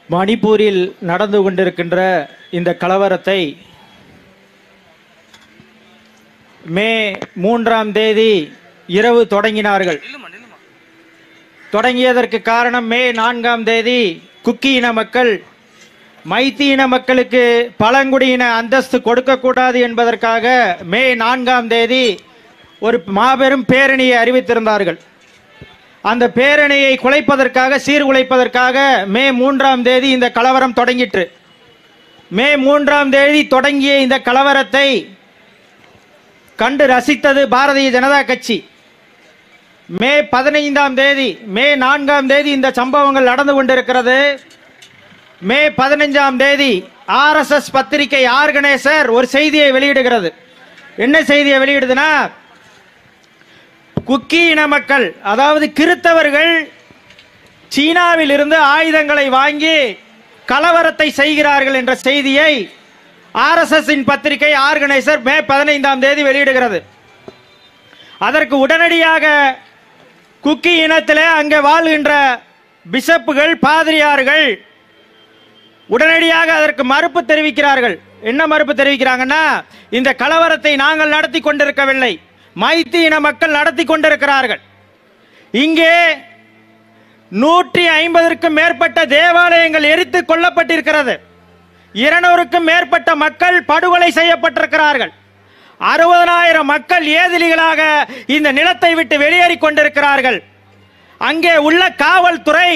மணிப்பூரில் நடந்து கொண்டிருக்கின்ற இந்த கலவரத்தை மே மூன்றாம் தேதி இரவு தொடங்கினார்கள் தொடங்கியதற்கு காரணம் மே நான்காம் தேதி குக்கி இன மக்கள் மைத்தி இன மக்களுக்கு பழங்குடியின அந்தஸ்து கொடுக்கக்கூடாது என்பதற்காக மே நான்காம் தேதி ஒரு மாபெரும் பேரணியை அறிவித்திருந்தார்கள் அந்த பேரணியை குலைப்பதற்காக சீர்குலைப்பதற்காக மே மூன்றாம் தேதி இந்த கலவரம் தொடங்கிற்று மே மூன்றாம் தேதி தொடங்கிய இந்த கலவரத்தை கண்டு ரசித்தது பாரதிய ஜனதா கட்சி மே பதினைந்தாம் தேதி மே நான்காம் தேதி இந்த சம்பவங்கள் நடந்து கொண்டிருக்கிறது மே பதினைஞ்சாம் தேதி ஆர்எஸ்எஸ் பத்திரிகை ஆர்கனைசர் ஒரு செய்தியை வெளியிடுகிறது என்ன செய்தியை வெளியிடுதுன்னா குக்கி இன மக்கள் அதாவது கிறித்தவர்கள் சீனாவில் இருந்து ஆயுதங்களை வாங்கி கலவரத்தை செய்கிறார்கள் என்ற செய்தியை ஆர்எஸ்எஸ் பத்திரிகை ஆர்கனைசர் மே பதினைந்தாம் தேதி வெளியிடுகிறது அதற்கு உடனடியாக குக்கி இனத்திலே அங்கே வாழ்கின்ற பிஷப்புகள் பாதிரியார்கள் உடனடியாக அதற்கு மறுப்பு தெரிவிக்கிறார்கள் என்ன மறுப்பு தெரிவிக்கிறாங்கன்னா இந்த கலவரத்தை நாங்கள் நடத்தி கொண்டிருக்கவில்லை மைத்தி இன மக்கள் நடத்தி கொண்டிருக்கிறார்கள் இங்கே நூற்றி ஐம்பதற்கும் மேற்பட்ட தேவாலயங்கள் எரித்து கொல்லப்பட்டிருக்கிறது இருநூறுக்கும் மேற்பட்ட மக்கள் படுகொலை செய்யப்பட்டிருக்கிறார்கள் அறுபதனாயிரம் மக்கள் ஏதிலிகளாக இந்த நிலத்தை விட்டு வெளியேறி கொண்டிருக்கிறார்கள் அங்கே உள்ள காவல்துறை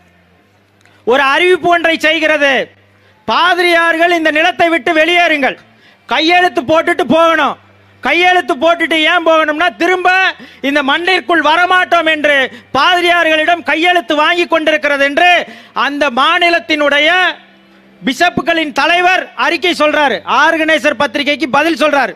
ஒரு அறிவிப்பு ஒன்றை செய்கிறது பாதிரியார்கள் இந்த நிலத்தை விட்டு வெளியேறுங்கள் கையெழுத்து போட்டுட்டு போகணும் கையெழுத்து போட்டுட்டு ஏன் போகணும்னா திரும்ப இந்த மண்ணிற்குள் வரமாட்டோம் என்று பாதிரியார்களிடம் கையெழுத்து வாங்கி கொண்டிருக்கிறது என்று அந்த மாநிலத்தினுடைய பிஷப்புகளின் தலைவர் அறிக்கை சொல்றாரு ஆர்கனைசர் பத்திரிகைக்கு பதில் சொல்றாரு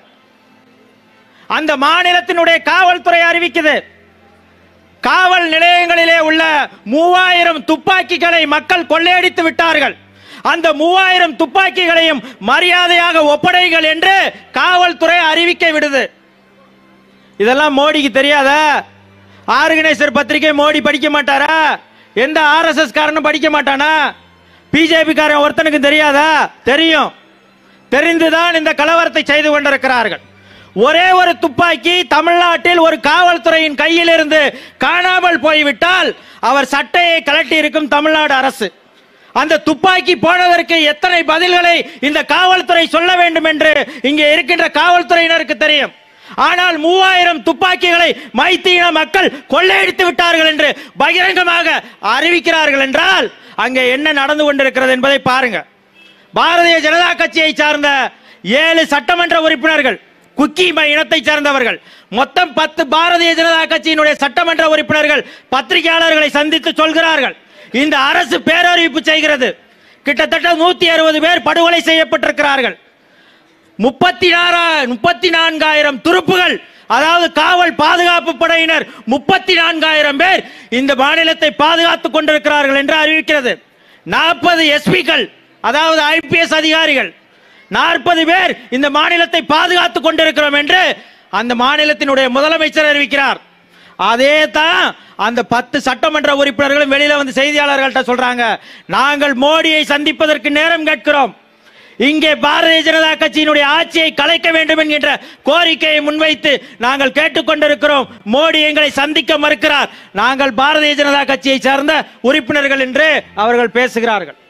அந்த மாநிலத்தினுடைய காவல்துறை அறிவிக்குது காவல் நிலையங்களிலே உள்ள மூவாயிரம் துப்பாக்கிகளை மக்கள் கொள்ளையடித்து விட்டார்கள் அந்த மூவாயிரம் துப்பாக்கிகளையும் மரியாதையாக ஒப்படைகள் என்று காவல்துறை அறிவிக்கை விடுது இதெல்லாம் மோடிக்கு தெரியாதா ஆர்கனைசர் பத்திரிகை மோடி படிக்க மாட்டாரா எந்த ஆர்எஸ்எஸ் காரனும் படிக்க மாட்டானா பிஜேபி காரன் ஒருத்தனுக்கு தெரியாதா தெரியும் தெரிந்துதான் இந்த கலவரத்தை செய்து கொண்டிருக்கிறார்கள் ஒரே ஒரு துப்பாக்கி தமிழ்நாட்டில் ஒரு காவல்துறையின் கையில் இருந்து காணாமல் போய்விட்டால் அவர் சட்டையை கலட்டி இருக்கும் தமிழ்நாடு அரசு அந்த துப்பாக்கி போனதற்கு எத்தனை பதில்களை இந்த காவல்துறை சொல்ல வேண்டும் என்று இங்கே இருக்கின்ற காவல்துறையினருக்கு தெரியும் ஆனால் மூவாயிரம் துப்பாக்கிகளை மைத்தீன மக்கள் கொள்ளையடித்து விட்டார்கள் என்று பகிரங்கமாக அறிவிக்கிறார்கள் என்றால் அங்கே என்ன நடந்து கொண்டிருக்கிறது என்பதை பாருங்க பாரதிய ஜனதா கட்சியை சார்ந்த ஏழு சட்டமன்ற உறுப்பினர்கள் குக்கி ம- இனத்தை சார்ந்தவர்கள் மொத்தம் பத்து பாரதிய ஜனதா கட்சியினுடைய சட்டமன்ற உறுப்பினர்கள் பத்திரிகையாளர்களை சந்தித்து சொல்கிறார்கள் இந்த அரசு பேரறிவிப்பு செய்கிறது கிட்டத்தட்ட நூத்தி அறுபது பேர் படுகொலை செய்யப்பட்டிருக்கிறார்கள் முப்பத்தி நாறா முப்பத்தி நான்காயிரம் துருப்புகள் அதாவது காவல் பாதுகாப்பு படையினர் முப்பத்தி நான்காயிரம் பேர் இந்த மாநிலத்தை பாதுகாத்துக் கொண்டிருக்கிறார்கள் என்று அறிவிக்கிறது நாற்பது எஸ்பிக்கள் அதாவது ஐபிஎஸ் அதிகாரிகள் நாற்பது பேர் இந்த மாநிலத்தை பாதுகாத்துக் கொண்டிருக்கிறோம் என்று அந்த மாநிலத்தினுடைய முதலமைச்சர் அறிவிக்கிறார் அதே தான் அந்த பத்து சட்டமன்ற உறுப்பினர்களும் வெளியில வந்து செய்தியாளர்கள்ட்ட சொல்றாங்க நாங்கள் மோடியை சந்திப்பதற்கு நேரம் கேட்கிறோம் இங்கே பாரதிய ஜனதா கட்சியினுடைய ஆட்சியை கலைக்க வேண்டும் என்கின்ற கோரிக்கையை முன்வைத்து நாங்கள் கேட்டுக்கொண்டிருக்கிறோம் மோடி எங்களை சந்திக்க மறுக்கிறார் நாங்கள் பாரதிய ஜனதா கட்சியை சார்ந்த உறுப்பினர்கள் என்று அவர்கள் பேசுகிறார்கள்